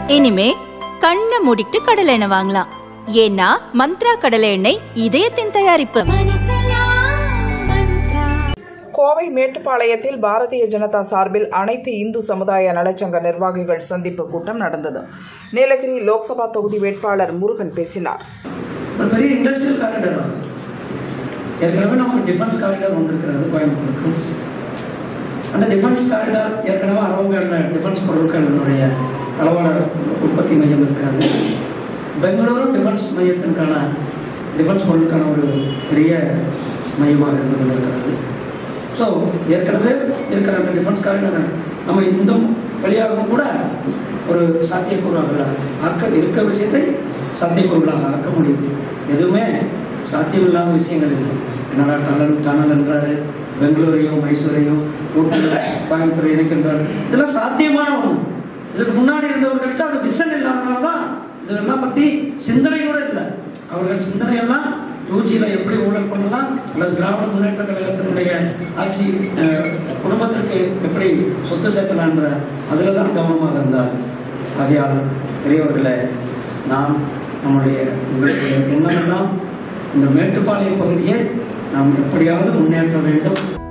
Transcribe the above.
இனிமே கண்ணை மூடிட்டு கடலை எண்ணெய் வாங்கலாம் ஏன்னா மந்த்ரா கடலை எண்ணெய் இதயத்தின் தயாரிப்பு கோவை மேட்டுப்பாளையத்தில் பாரதிய ஜனதா சார்பில் அனைத்து இந்து சமுதாய நலச்சங்க நிர்வாகிகள் சந்திப்பு கூட்டம் நடந்தது நீலகிரி லோக்சபா தொகுதி வேட்பாளர் முருகன் பேசினார் ஒரு பெரிய இண்டஸ்ட்ரியல் காரிடர் தான் ஏற்கனவே நமக்கு டிஃபென்ஸ் காரிடார் வந்திருக்கிறது கோயம்புத்தூருக்கு அந்த டிஃபென்ஸ் காரிடார் ஏற்கனவே அரவங்கல்ல டிஃபென்ஸ் பொருட்களினுடைய தளவாட உற்பத்தி மையம் இருக்கிறது பெங்களூரு டிஃபென்ஸ் மையத்திற்கான டிஃபென்ஸ் பொருட்களுக்கான ஒரு பெரிய மையமாக இருந்து கொண்டிருக்கிறது ஸோ ஏற்கனவே இருக்கிற அந்த டிஃபென்ஸ் காரிடார் நம்ம இந்த வழியாகவும் கூட ஒரு சாத்தியக்கூறாக ஆக்க இருக்க விஷயத்தை சாத்தியக்கூறுகளாக ஆக்க முடியும் எதுவுமே சாத்தியமில்லாத விஷயங்கள் இல்லை என்னடா டனல் டனல் என்றாரு பெங்களூரையும் மைசூரையும் ஊட்டி கோயம்புத்தூர் இணைக்கின்றார் இதெல்லாம் சாத்தியமான ஒன்று இதற்கு முன்னாடி இருந்தவர்கள்ட்ட அது விஷன் இல்லாதனால தான் இதெல்லாம் பற்றி சிந்தனை கூட இல்லை அவர்கள் சிந்தனையெல்லாம் டூ ஜியில் எப்படி ஊழல் பண்ணலாம் அல்லது திராவிட முன்னேற்ற கழகத்தினுடைய ஆட்சி அஹ், குடும்பத்திற்கு எப்படி சொத்து சேர்க்கலான்ற அதில் தான் கவனமாக இருந்தார் ஆகையால் பெரியவர்களே நாம் நம்முடைய உங்களுடைய எண்ணமெல்லாம் இந்த மேட்டுப்பாளையம் பகுதியை நாம் எப்படியாவது முன்னேற்ற வேண்டும்